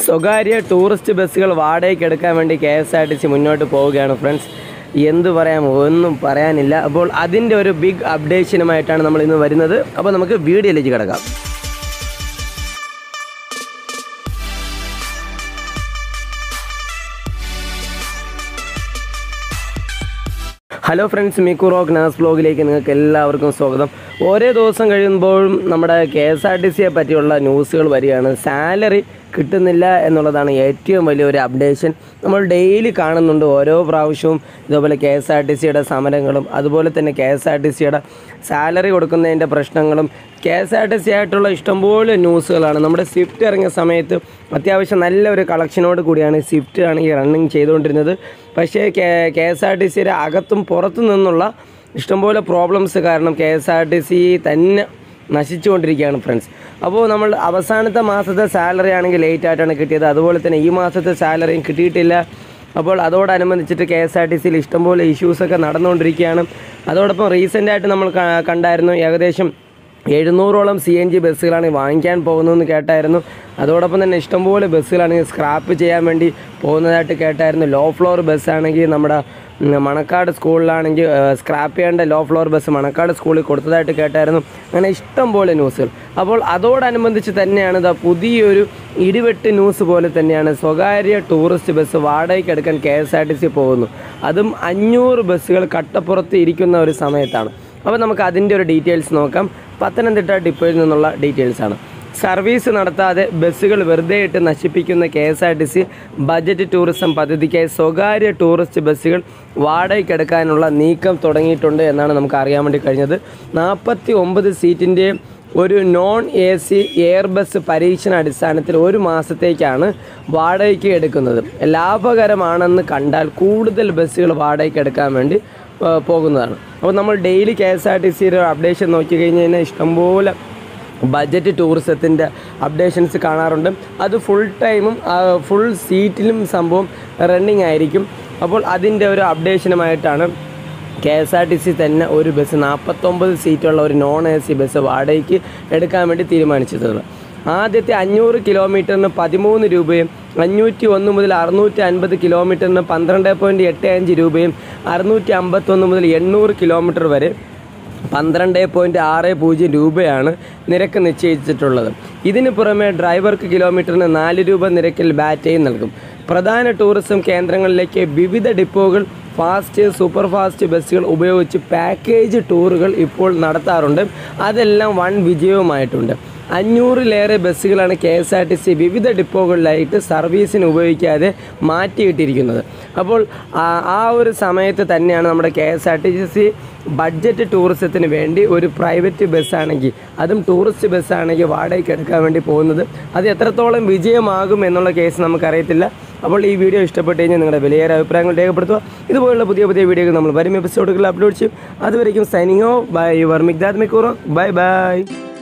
സ്വകാര്യ ടൂറിസ്റ്റ് ബസ്സുകൾ വാടകയ്ക്ക് എടുക്കാൻ വേണ്ടി K S R T C മുന്നോട്ട് പോവുകയാണ് ഫ്രണ്ട്സ് എന്ത് പറയാം ഒന്നും പറയാനില്ല അപ്പോൾ അതിൻ്റെ ഒരു ബിഗ് അപ്ഡേഷനുമായിട്ടാണ് നമ്മൾ ഇന്ന് വരുന്നത് അപ്പോൾ നമുക്ക് വീഡിയോയിലേക്ക് കിടക്കാം ഹലോ ഫ്രണ്ട്സ് മിക്കു റോക്ക് നാസ് ബ്ലോഗിലേക്ക് നിങ്ങൾക്ക് എല്ലാവർക്കും സ്വാഗതം ഓരോ ദിവസം കഴിയുമ്പോഴും നമ്മുടെ കെ എസ് ആർ ടി സിയെ പറ്റിയുള്ള ന്യൂസുകൾ വരികയാണ് സാലറി കിട്ടുന്നില്ല എന്നുള്ളതാണ് ഏറ്റവും വലിയൊരു അപ്ഡേഷൻ നമ്മൾ ഡെയിലി കാണുന്നുണ്ട് ഓരോ പ്രാവശ്യവും ഇതുപോലെ കെ എസ് ആർ ടി സിയുടെ സമരങ്ങളും അതുപോലെ തന്നെ കെ എസ് ആർ ടി സിയുടെ സാലറി കൊടുക്കുന്നതിൻ്റെ പ്രശ്നങ്ങളും K S R T C ആയിട്ടുള്ള ഇഷ്ടംപോലെ ന്യൂസുകളാണ് നമ്മുടെ സ്വിഫ്റ്റ് ഇറങ്ങിയ സമയത്ത് അത്യാവശ്യം നല്ലൊരു കളക്ഷനോട് കൂടിയാണ് സ്വിഫ്റ്റ് ആണ് ഈ റണ്ണിങ് ചെയ്തുകൊണ്ടിരുന്നത് പക്ഷേ K K S R T സിയുടെ അകത്തും പുറത്തു നിന്നുള്ള ഇഷ്ടംപോലെ പ്രോബ്ലംസ് കാരണം K S R T C തന്നെ നശിച്ചുകൊണ്ടിരിക്കുകയാണ് ഫ്രണ്ട്സ് അപ്പോൾ നമ്മൾ അവസാനത്തെ മാസത്തെ സാലറി ആണെങ്കിൽ ലേറ്റ് ആയിട്ടാണ് കിട്ടിയത് അതുപോലെ തന്നെ ഈ മാസത്തെ സാലറിയും കിട്ടിയിട്ടില്ല അപ്പോൾ അതോടനുബന്ധിച്ചിട്ട് കെ എസ് ആർ ടി സിയിൽ ഇഷ്ടംപോലെ ഇഷ്യൂസൊക്കെ നടന്നുകൊണ്ടിരിക്കുകയാണ് അതോടൊപ്പം റീസെൻ്റായിട്ട് നമ്മൾ ക- കണ്ടായിരുന്നു ഏകദേശം എഴുന്നൂറോളം സി എൻ ജി ബസ്സുകളാണ് വാങ്ങിക്കാൻ പോകുന്നതെന്ന് കേട്ടായിരുന്നു അതോടൊപ്പം തന്നെ ഇഷ്ടംപോലെ ബസ്സുകളാണെങ്കിൽ സ്ക്രാപ്പ് ചെയ്യാൻ വേണ്ടി പോകുന്നതായിട്ട് കേട്ടായിരുന്നു ലോ ഫ്ലോർ ബസ്സാണെങ്കിൽ നമ്മുടെ ഉം, മണക്കാട് സ്കൂളിലാണെങ്കിൽ സ്ക്രാപ്പ് ചെയ്യേണ്ട ലോ ഫ്ലോർ ബസ് മണക്കാട് സ്കൂളിൽ കൊടുത്തതായിട്ട് കേട്ടായിരുന്നു അങ്ങനെ ഇഷ്ടം പോലെ ന്യൂസുകൾ അപ്പോൾ അതോടനുബന്ധിച്ച് തന്നെയാണ് ഇതാ പുതിയൊരു ഇടിവെട്ട് ന്യൂസ് പോലെ തന്നെയാണ് സ്വകാര്യ ടൂറിസ്റ്റ് ബസ് വാടകയ്ക്ക് എടുക്കാൻ K S R T C പോകുന്നു അതും അഞ്ഞൂറ് ബസ്സുകൾ കട്ടപ്പുറത്ത് ഇരിക്കുന്ന ഒരു സമയത്താണ് അപ്പോൾ നമുക്ക് അതിൻ്റെ ഒരു ഡീറ്റെയിൽസ് നോക്കാം പത്തനംതിട്ട ഡിപ്പോയിൽ നിന്നുള്ള ഡീറ്റെയിൽസ് ആണ് സർവീസ് നടത്താതെ ബസ്സുകൾ വെറുതെ ഇട്ട് നശിപ്പിക്കുന്ന K S R T C budget tourism പദ്ധതിക്കായി സ്വകാര്യ ടൂറിസ്റ്റ് ബസ്സുകൾ വാടകയ്ക്കെടുക്കാനുള്ള നീക്കം തുടങ്ങിയിട്ടുണ്ട് എന്നാണ് നമുക്ക് അറിയാൻ വേണ്ടി കഴിഞ്ഞത് നാൽപ്പത്തി ഒമ്പത് സീറ്റിൻ്റെ ഒരു non A C air bus പരീക്ഷണാടിസ്ഥാനത്തിൽ ഒരു മാസത്തേക്കാണ് വാടകയ്ക്ക് എടുക്കുന്നത് ലാഭകരമാണെന്ന് കണ്ടാൽ കൂടുതൽ ബസ്സുകൾ വാടകയ്ക്ക് എടുക്കാൻ വേണ്ടി ആ, പോകുന്നതാണ് അപ്പോൾ നമ്മൾ daily K S R T സിയുടെ അപ്ഡേഷൻ നോക്കി കഴിഞ്ഞ് കഴിഞ്ഞാൽ ഇഷ്ടംപോലെ ബജറ്റ് ടൂറിസത്തിൻ്റെ അപ്ഡേഷൻസ് കാണാറുണ്ട് അത് ഫുൾ ടൈമും ഫുൾ സീറ്റിലും സംഭവം റണ്ണിങ് ആയിരിക്കും അപ്പോൾ അതിൻ്റെ ഒരു അപ്ഡേഷനുമായിട്ടാണ് K S R T C തന്നെ ഒരു ബസ് നാൽപ്പത്തൊമ്പത് സീറ്റുള്ള ഒരു നോൺ എ സി ബസ് വാടകയ്ക്ക് എടുക്കാൻ വേണ്ടി തീരുമാനിച്ചിട്ടുള്ളത് ആദ്യത്തെ അഞ്ഞൂറ് കിലോമീറ്ററിന് പതിമൂന്ന് രൂപയും അഞ്ഞൂറ്റി ഒന്ന് മുതൽ അറുന്നൂറ്റി അൻപത് കിലോമീറ്ററിന് പന്ത്രണ്ട് പോയിൻറ്റ് എട്ട് അഞ്ച് രൂപയും അറുന്നൂറ്റി അമ്പത്തൊന്ന് മുതൽ എണ്ണൂറ് കിലോമീറ്റർ വരെ പന്ത്രണ്ട് പോയിൻറ്റ് ആറ് പൂജ്യം രൂപയാണ് നിരക്ക് നിശ്ചയിച്ചിട്ടുള്ളത് ഇതിന് പുറമെ ഡ്രൈവർക്ക് കിലോമീറ്ററിന് നാല് രൂപ നിരക്കിൽ ബാറ്റയും നൽകും പ്രധാന ടൂറിസം കേന്ദ്രങ്ങളിലേക്ക് വിവിധ ഡിപ്പോകൾ ഫാസ്റ്റ് സൂപ്പർ ഫാസ്റ്റ് ബസ്സുകൾ ഉപയോഗിച്ച് പാക്കേജ് ടൂറുകൾ ഇപ്പോൾ നടത്താറുണ്ട് അതെല്ലാം വൻ വിജയവുമായിട്ടുണ്ട് അഞ്ഞൂറിലേറെ ബസ്സുകളാണ് K S R T C വിവിധ ഡിപ്പോകളിലായിട്ട് സർവീസിന് ഉപയോഗിക്കാതെ മാറ്റിയിട്ടിരിക്കുന്നത് അപ്പോൾ ആ- ആ ഒരു സമയത്ത് തന്നെയാണ് നമ്മുടെ K S R T C budget ടൂറിസത്തിന് വേണ്ടി ഒരു പ്രൈവറ്റ് ബസ്സാണെങ്കിൽ അതും ടൂറിസ്റ്റ് ബസ്സാണെങ്കിൽ വാടകയ്ക്ക് എടുക്കാൻ വേണ്ടി പോകുന്നത് അത് എത്രത്തോളം വിജയമാകും എന്നുള്ള കേസ് നമുക്കറിയത്തില്ല അപ്പോൾ ഈ വീഡിയോ ഇഷ്ടപ്പെട്ട് കഴിഞ്ഞാൽ നിങ്ങളുടെ വിലയേറെ അഭിപ്രായങ്ങൾ രേഖപ്പെടുത്തുക ഇതുപോലുള്ള പുതിയ പുതിയ വീഡിയോകൾ നമ്മൾ വരും എപ്പിസോഡുകൾ അപ്ലോഡ് ചെയ്യും അതുവരേക്കും signing off by your Migdad മിക്കൂറോ ബൈ ബൈ